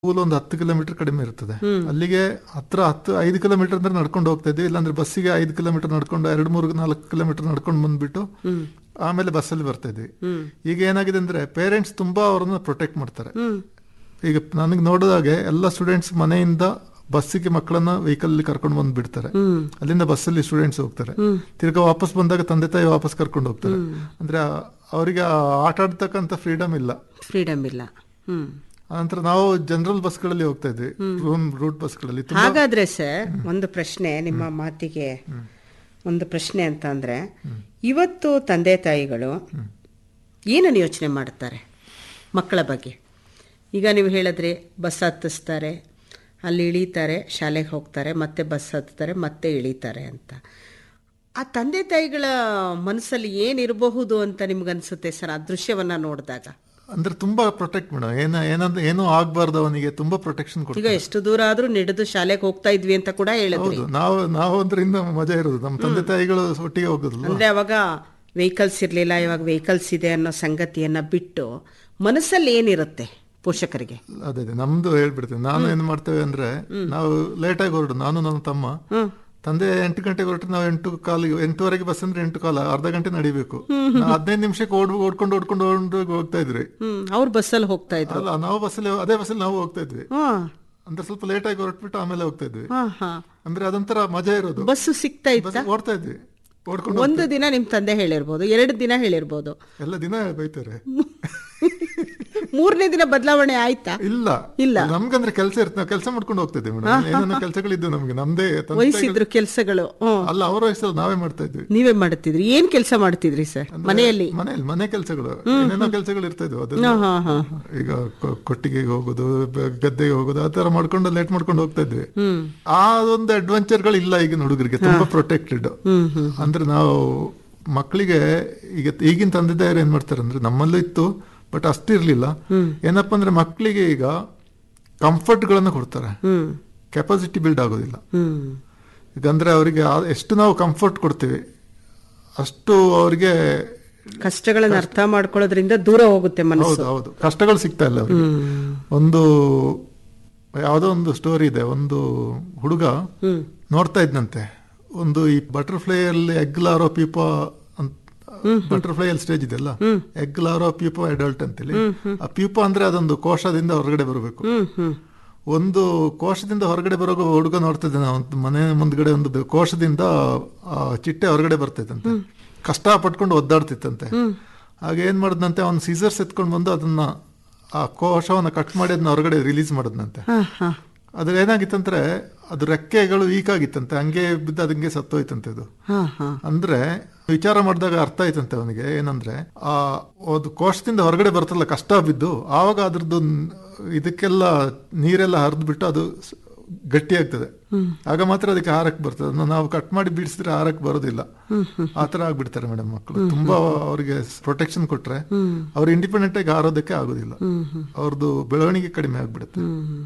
School ಒಂದು ಹತ್ತು kilometre ಕಡಿಮೆ ಇರ್ತದೆ ಅಲ್ಲಿಗೆ ಹತ್ರ ಹತ್ತು ಐದು ಕಿಲೋಮೀಟರ್ ಅಂದ್ರೆ ನಡ್ಕೊಂಡು ಹೋಗ್ತಾ ಇದ್ವಿ ಇಲ್ಲಾಂದ್ರೆ ಬಸ್ಸಿಗೆ ಐದು ಕಿಲೋಮೀಟರ್ ನಡ್ಕೊಂಡು ಎರಡು ಮೂರು ನಾಲ್ಕು ಕಿಲೋಮೀಟರ್ ನಡ್ಕೊಂಡು ಬಂದ್ಬಿಟ್ಟು ಆಮೇಲೆ ಬಸ್ಸಲ್ಲಿ ಬರ್ತಾ ಇದ್ವಿ ಈಗ ಏನಾಗಿದೆ ಅಂದ್ರೆ ಪೇರೆಂಟ್ಸ್ ತುಂಬಾ ಅವ್ರನ್ನ ಪ್ರೊಟೆಕ್ಟ್ ಮಾಡ್ತಾರೆ ಈಗ ನನಗೆ ನೋಡಿದಾಗೆ ಎಲ್ಲ ಸ್ಟೂಡೆಂಟ್ಸ್ ಮನೆಯಿಂದ ಬಸ್ಸಿಗೆ ಮಕ್ಕಳನ್ನ ವೆಹಿಕಲ್ ಕರ್ಕೊಂಡು ಬಂದು ಬಿಡ್ತಾರೆ ಅಲ್ಲಿಂದ ಬಸ್ಸಲ್ಲಿ ಸ್ಟೂಡೆಂಟ್ಸ್ ಹೋಗ್ತಾರೆ ತಿರ್ಗಾ ವಾಪಸ್ ಬಂದಾಗ ತಂದೆ ತಾಯಿ ವಾಪಸ್ ಕರ್ಕೊಂಡು ಹೋಗ್ತಾರೆ ಅಂದ್ರೆ ಆ- ಅವರಿಗೆ ಆ ಆಟ ಆಡ್ತಕ್ಕಂಥ ಫ್ರೀಡಮ್ ಇಲ್ಲ ಫ್ರೀಡಮ್ ಇಲ್ಲ ಹ್ಮ್ ನಂತರ ನಾವು ಜನರಲ್ ಬಸ್ಗಳಲ್ಲಿ ಹೋಗ್ತಾ ಇದ್ವಿ ರೂಟ್ ಬಸ್ಗಳಲ್ಲಿ ತುಂಬಾ ಹಾಗಾದ್ರೆ ಸರ್ ಒಂದು ಪ್ರಶ್ನೆ ನಿಮ್ಮ ಮಾತಿಗೆ ಒಂದು ಪ್ರಶ್ನೆ ಅಂತ ಅಂದ್ರೆ ಇವತ್ತು ತಂದೆ ತಾಯಿಗಳು ಏನನ್ನು ಯೋಚನೆ ಮಾಡುತ್ತಾರೆ ಮಕ್ಕಳ ಬಗ್ಗೆ ಈಗ ನೀವು ಹೇಳಿದ್ರಿ ಬಸ್ ಹತ್ತಿಸ್ತಾರೆ ಅಲ್ಲಿ ಇಳೀತಾರೆ ಶಾಲೆಗೆ ಹೋಗ್ತಾರೆ ಮತ್ತೆ ಬಸ್ ಹತ್ತಾರೆ ಮತ್ತೆ ಇಳೀತಾರೆ ಅಂತ ಆ ತಂದೆ ತಾಯಿಗಳ ಮನಸ್ಸಲ್ಲಿ ಏನಿರಬಹುದು ಅಂತ ನಿಮ್ಗನ್ಸುತ್ತೆ ಸರ್ ಆ ದೃಶ್ಯವನ್ನ ನೋಡಿದಾಗ ಅಂದ್ರೆ ತುಂಬಾ ಪ್ರೊಟೆಕ್ಟ್ ಮೇಡಮ್ ಏನ ಏನಂದ್ರೆ ಏನೂ ಆಗ್ಬಾರ್ದು ಅವನಿಗೆ ತುಂಬಾ ಪ್ರೊಟೆಕ್ಷನ್ ಈಗ ಕೊಡ್ತಾರೆ ಎಷ್ಟು ದೂರ ಆದ್ರೂ ನಡೆದು ಶಾಲೆಗೆ ಹೋಗ್ತಾ ಇದ್ವಿ ಅಂತ ಕೂಡ ಹೇಳಿದ್ರಿ ಹೌದು ನಾವು ನಾವು ಅಂದ್ರೆ ಇನ್ನ ಮಜಾ ಇರೋದು ನಮ್ಮ ತಂದೆ ತಾಯಿಗಳು ಒಟ್ಟಿಗೆ ಹೋಗೋದಲ್ಲ ಅಂದ್ರೆ ಅವಾಗ ವೆಹಿಕಲ್ಸ್ ಇರ್ಲಿಲ್ಲ ಇವಾಗ ವೆಹಿಕಲ್ಸ್ ಇದೆ ಅನ್ನೋ ಸಂಗತಿಯನ್ನ ಬಿಟ್ಟು ಮನಸ್ಸಲ್ಲಿ ಏನಿರುತ್ತೆ ಪೋಷಕರಿಗೆ ಅದೇ ಅದೇ ನಮ್ದು ಹೇಳ್ಬಿಡ್ತೀನಿ ನಾನು ಏನ್ ಮಾಡ್ತೇವೆ ಅಂದ್ರೆ ನಾವು ಲೇಟ್ ಆಗಿ ಹೊರಡು ನಾನು ನನ್ನ ತಮ್ಮ ತಂದೆ ಎಂಟು ಗಂಟೆಗೆ ಹೊರಟ್ರೆ ನಾವು ಎಂಟು ಕಾಲಿಗೆ ಎಂಟುವರೆಗೆ ಬಸ್ ಅಂದ್ರೆ ಎಂಟು ಕಾಲ ಅರ್ಧ ಗಂಟೆ ನಡಿಬೇಕು ನಾವು ಹದಿನೈದು ನಿಮಿಷಕ್ಕೆ ಓಡ್ ಓಡ್ಕೊಂಡು ಓಡ್ಕೊಂಡು ಓಡ್ಕೊಂಡು ಹೋಗ್ತಾ ಇದ್ರಿ ಹ್ಮ್ ಅವ್ರ ಬಸ್ಸಲ್ಲಿ ಹೋಗ್ತಾ ಇದ್ರು ಅಲ್ಲ ನಾವು ಬಸ್ಸಲ್ಲಿ ಅದೇ ಬಸ್ಸಲ್ಲಿ ನಾವು ಹೋಗ್ತಾ ಇದ್ವಿ ಹಾ ಅಂದ್ರೆ ಸ್ವಲ್ಪ ಲೇಟ್ ಆಗಿ ಹೊರಟ್ಬಿಟ್ಟು ಆಮೇಲೆ ಹೋಗ್ತಾ ಇದ್ವಿ ಹಾ ಹಾ ಅಂದ್ರೆ ಅದೊಂಥರ ಮಜಾ ಇರೋದು ಬಸ್ಸು ಸಿಗ್ತಾ ಇತ್ತ ಬಸ್ ಓಡ್ತಾ ಇದ್ವಿ ಓಡ್ಕೊಂಡು ಒಂದು ದಿನ ನಿಮ್ ತಂದೆ ಹೇಳಿರ್ಬೋದು ಎರಡು ದಿನ ಹೇಳಿರ್ಬೋದು ಎಲ್ಲ ದಿನ ಬೈತಾರೆ ಮೂರನೇ ದಿನ ಬದಲಾವಣೆ ಆಯ್ತಾ ಇಲ್ಲ ಇಲ್ಲ. ನಮ್ಗಂದ್ರೆ ಕೆಲಸ ಇರುತ್ತೆ ನಾವು ಕೆಲಸ ಮಾಡ್ಕೊಂಡು ಹೋಗ್ತಾ ಇದ್ವಿ ಮೇಡಮ್ ಏನೇನೋ ಕೆಲಸಗಳಿದ್ದು ನಮ್ಗೆ ನಮ್ದೇ ತಂದೆ ತಾಯಿಗಳು- ವಹಿಸಿದ್ರು ಕೆಲ್ಸಗಳು ಹ್ಮ್ ಅಲ್ಲ ಅವರ ವಯಸ್ಸಲ್ಲಿ ನಾವೇ ಮಾಡ್ತಾ ಇದ್ವಿ ನೀವೇ ಮಾಡುತ್ತಿದ್ರಿ ಏನ್ ಕೆಲಸ ಮಾಡ್ತಿದ್ರಿ ಸರ್ ಮನೆಯಲ್ಲಿ ಮನೆಯಲ್ಲಿ ಮನೆ ಕೆಲಸಗಳು ಏನೇನೋ ಕೆಲಸಗಳು ಇರ್ತಾ ಇದ್ವು ಅದೆಲ್ಲ ಹಾ ಹಾ ಈಗ ಕೊ- ಕೊಟ್ಟಿಗೆಗೆ ಹೋಗೋದು ಬ- ಗದ್ದೆಗೆ ಹೋಗೋದು ಆ ತರ ಮಾಡ್ಕೊಂಡು ಲೇಟ್ ಮಾಡ್ಕೊಂಡು ಹೋಗ್ತಾ ಇದ್ವಿ ಹ್ಮ್ ಆ ಒಂದು ಅಡ್ವೆಂಚರ್ಗಳು ಇಲ್ಲ ಈಗಿನ ಹುಡುಗರಿಗೆ ತುಂಬಾ ಪ್ರೊಟೆಕ್ಟೆಡ್ ಹ್ಮ್ ಹ್ಮ್ ಅಂದ್ರೆ ನಾವು ಮಕ್ಕಳಿಗೆ ಈಗ ಈಗಿನ ತಂದೆ ತಾಯಿರು ಏನ್ ಮಾಡ್ತಾರೆ ಅಂದ್ರೆ ನಮ್ಮಲ್ಲೂ ಇತ್ತು ಬಟ್ ಅಷ್ಟಿರ್ಲಿಲ್ಲ ಏನಪ್ಪಾ ಅಂದ್ರೆ ಮಕ್ಕಳಿಗೆ ಈಗ ಕಂಫರ್ಟ್ ಗಳನ್ನ ಕೊಡ್ತಾರೆ ಹ್ಮ್ ಕೆಪಾಸಿಟಿ ಬಿಲ್ಡ್ ಆಗೋದಿಲ್ಲ ಹ್ಮ್ ಈಗ ಅಂದ್ರೆ ಅವರಿಗೆ ಆ- ಎಷ್ಟು ನಾವು ಕಂಫರ್ಟ್ ಕೊಡ್ತೀವಿ ಅಷ್ಟು ಅವರಿಗೆ ಕಷ್ಟಗಳನ್ನ ಅರ್ಥ ಮಾಡ್ಕೊಳ್ಳೋದ್ರಿಂದ ದೂರ ಹೋಗುತ್ತೆ ಮನಸ್ಸು ಹೌದು ಹೌದು ಕಷ್ಟಗಳು ಸಿಗ್ತಾ ಇಲ್ಲ ಅವರಿಗೆ ಒಂದು ಯಾವುದೋ ಒಂದು ಸ್ಟೋರಿ ಇದೆ ಒಂದು ಹುಡುಗ ಹ್ಮ್ ನೋಡ್ತಾ ಇದ್ನಂತೆ ಒಂದು ಈ ಬಟರ್ಫ್ಲೈ ಅಲ್ಲಿ ಎಗ್ ಲಾರೋ ಪೀಪ ಅಂತ ಬಟರ್ಫ್ಲೈ ಅಲ್ಲಿ ಸ್ಟೇಜ್ ಇದೆಲ್ಲ ಎಗ್ ಲಾರೋ ಪೀಪ ಅಡಲ್ಟ್ ಅಂತೇಳಿ ಆ ಪೀಪ ಅಂದ್ರೆ ಅದೊಂದು ಕೋಶದಿಂದ ಹೊರಗಡೆ ಬರಬೇಕು ಹ್ಮ್ ಹ್ಮ್ ಒಂದು ಕೋಶದಿಂದ ಹೊರಗಡೆ ಬರೋ ಹುಡುಗ ನೋಡ್ತಾ ಇದ್ದಾನೆ ಒಂದು ಮನೆ ಮುಂದ್ಗಡೆ ಒಂದು ಬೆ- ಕೋಶದಿಂದ ಆ ಚಿಟ್ಟೆ ಹೊರಗಡೆ ಬರ್ತೈತಂತೆ ಕಷ್ಟ ಪಟ್ಕೊಂಡು ಒದ್ದಾಡ್ತಿತ್ತಂತೆ ಆಗ ಏನ್ ಮಾಡಿದ್ನಂತೆ ಅವ್ನು ಸೀಸರ್ಸ್ ಎತ್ಕೊಂಡು ಬಂದು ಅದನ್ನ ಆ ಕೋಶವನ್ನ ಕಟ್ ಮಾಡಿ ಅದನ್ನ ಹೊರಗಡೆ ರಿಲೀಸ್ ಮಾಡಿದ್ನಂತೆ ಹಾ ಹಾ ಅದ್ರ ಏನಾಗಿತ್ತಂದ್ರೆ ಅದು ರೆಕ್ಕೆಗಳು ವೀಕ್ ಆಗಿತ್ತಂತೆ ಹಂಗೆ ಬಿದ್ದು ಅದಂಗೆ ಸತ್ತೋಯ್ತಂತೆ ಅದು ಹಾ ಹಾ ಅಂದ್ರೆ ವಿಚಾರ ಮಾಡಿದಾಗ ಅರ್ಥ ಆಯ್ತಂತೆ ಅವನಿಗೆ ಏನಂದ್ರೆ ಆ ಒಂದು ಕೋಶದಿಂದ ಹೊರಗಡೆ ಬರ್ತಲ್ಲ ಕಷ್ಟ ಬಿದ್ದು ಆವಾಗ ಅದ್ರದ್ದು ನ್- ಇದಕ್ಕೆಲ್ಲ ನೀರೆಲ್ಲ ಹರಿದು ಬಿಟ್ಟು ಅದು ಸ್- ಗಟ್ಟಿ ಆಗ್ತದೆ ಆಗ ಮಾತ್ರ ಅದಕ್ಕೆ ಹಾರಕ್ಕೆ ಬರ್ತದೆ ಅದನ್ನ ನಾವು ಕಟ್ ಮಾಡಿ ಬಿಡಿಸಿದ್ರೆ ಹಾರಕ್ಕೆ ಬರೋದಿಲ್ಲ ಆ ತರ ಆಗ್ಬಿಡ್ತಾರೆ ಮೇಡಮ್ ಮಕ್ಕಳು ತುಂಬಾ ಅವರಿಗೆ ಪ್ರೊಟೆಕ್ಷನ್ ಕೊಟ್ರೆ ಅವ್ರು ಇಂಡಿಪೆಂಡೆಂಟ್ ಆಗಿ ಹಾರೋದಕ್ಕೆ ಆಗೋದಿಲ್ಲ ಅವ್ರದ್ದು ಬೆಳವಣಿಗೆ ಕಡಿಮೆ ಆಗ್ಬಿಡುತ್ತೆ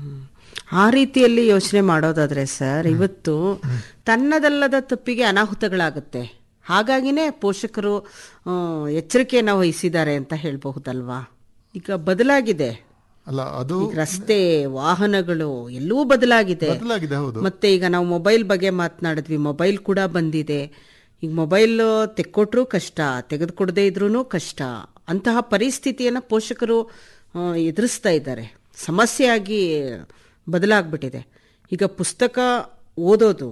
ಆ ರೀತಿಯಲ್ಲಿ ಯೋಚನೆ ಮಾಡೋದಾದ್ರೆ ಸರ್ ಇವತ್ತು ತನ್ನದಲ್ಲದ ತಪ್ಪಿಗೆ ಅನಾಹುತಗಳಾಗುತ್ತೆ ಹಾಗಾಗಿನೇ ಪೋಷಕರು ಆ, ಎಚ್ಚರಿಕೆಯನ್ನ ವಹಿಸಿದ್ದಾರೆ ಅಂತ ಹೇಳ್ಬಹುದಲ್ವಾ ಈಗ ಬದಲಾಗಿದೆ ಅಲ್ಲ ಅದು ಈಗ ರಸ್ತೆ ವಾಹನಗಳು ಎಲ್ಲವೂ ಬದಲಾಗಿದೆ ಬದಲಾಗಿದೆ ಹೌದು ಮತ್ತೆ ಈಗ ನಾವು ಮೊಬೈಲ್ ಬಗ್ಗೆ ಮಾತನಾಡಿದ್ವಿ ಮೊಬೈಲ್ ಕೂಡ ಬಂದಿದೆ ಈಗ ಮೊಬೈಲ್ ತೆಕ್ಕೊಟ್ರೂ ಕಷ್ಟ ತೆಗೆದುಕೊಡದೇ ಇದ್ರೂ ಕಷ್ಟ ಅಂತಹ ಪರಿಸ್ಥಿತಿಯನ್ನು ಪೋಷಕರು ಆ, ಎದುರಿಸ್ತಾ ಇದ್ದಾರೆ ಸಮಸ್ಯೆಯಾಗಿ ಬದಲಾಗ್ಬಿಟ್ಟಿದೆ ಈಗ ಪುಸ್ತಕ ಓದೋದು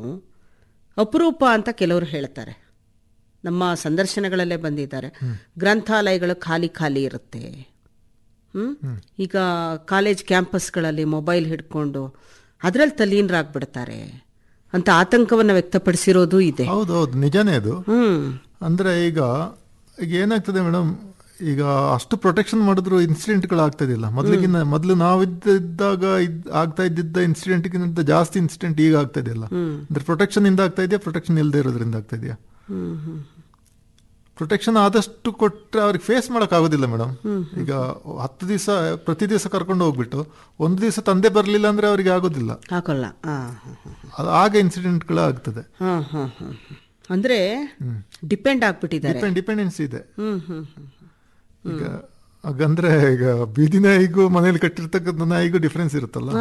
ಅಪರೂಪ ಅಂತ ಕೆಲವರು ಹೇಳ್ತಾರೆ ನಮ್ಮ ಸಂದರ್ಶನಗಳಲ್ಲೇ ಬಂದಿದ್ದಾರೆ ಗ್ರಂಥಾಲಯಗಳು ಖಾಲಿ ಖಾಲಿ ಇರುತ್ತೆ ಹ್ಮ್ ಈಗ ಕಾಲೇಜ್ ಕ್ಯಾಂಪಸ್ಗಳಲ್ಲಿ ಮೊಬೈಲ್ ಹಿಡ್ಕೊಂಡು ಅದರಲ್ಲಿ ತಲ್ಲೀನರಾಗ್ಬಿಡ್ತಾರೆ ಅಂತ ಆತಂಕವನ್ನ ವ್ಯಕ್ತಪಡಿಸಿರೋದು ಇದೆ ಹೌದು ಹೌದು ನಿಜಾನೇ ಅದು ಹ್ಮ್ ಅಂದ್ರೆ ಈಗ ಈಗ ಏನಾಗ್ತದೆ ಮೇಡಮ್ ಈಗ ಅಷ್ಟು ಪ್ರೊಟೆಕ್ಷನ್ ಮಾಡಿದ್ರು ಇನ್ಸಿಡೆಂಟ್ಗಳು ಆಗ್ತಾ ಇದಿಲ್ಲ ಮೊದ್ಲಿಗಿನ್ನ ಮೊದಲು ನಾವಿದ್ದಾಗ ಇದ್- ಆಗ್ತಾ ಇದ್ದಿದ್ದ ಇನ್ಸಿಡೆಂಟ್ಗಿಂತ ಜಾಸ್ತಿ ಇನ್ಸಿಡೆಂಟ್ ಈಗ ಆಗ್ತಾ ಇದೆಯಲ್ಲ ಅಂದ್ರೆ ಪ್ರೊಟೆಕ್ಷನ್ ಇಂದ ಆಗ್ತಾ ಇದೆಯಾ ಪ್ರೊಟೆಕ್ಷನ್ ಇಲ್ಲದೆ ಇರೋದ್ರಿಂದ ಆಗ್ತಾ ಇದೆಯಾ ಹ್ಮ್ ಹ್ಮ್ ಪ್ರೊಟೆಕ್ಷನ್ ಆದಷ್ಟು ಕೊಟ್ರೆ ಅವ್ರಿಗೆ ಫೇಸ್ ಮಾಡಕ್ ಆಗೋದಿಲ್ಲ ಮೇಡಮ್ ಈಗ ಹತ್ತು ದಿವಸ ಪ್ರತಿ ದಿವಸ ಕರ್ಕೊಂಡು ಹೋಗ್ಬಿಟ್ಟು ಒಂದು ದಿವಸ ತಂದೆ ಬರಲಿಲ್ಲ ಅಂದ್ರೆ ಅವರಿಗೆ ಆಗೋದಿಲ್ಲ ಹಾಕೋಲ್ಲ ಹಾ ಅದು ಆಗ ಇನ್ಸಿಡೆಂಟ್ಗಳು ಆಗ್ತದೆ ಹಾ ಹಾ ಹಾ ಅಂದ್ರೆ ಡಿಪೆಂಡ್ ಆಗ್ಬಿಟ್ಟಿದ್ದಾರೆ ಡಿಪೆಂಡ್ ಡಿಪೆಂಡೆನ್ಸಿ ಇದೆ ಹ್ಮ್ ಹ್ಮ್ ಹ್ಮ್ ಈಗ ಹಾಗಂದ್ರೆ ಈಗ ಬೀದಿ ನಾಯಿಗೂ ಮನೇಲಿ ಕಟ್ಟಿರ್ತಕ್ಕಂಥ ನಾಯಿಗೂ ಡಿಫ್ರೆನ್ಸ್ ಇರುತ್ತಲ್ಲ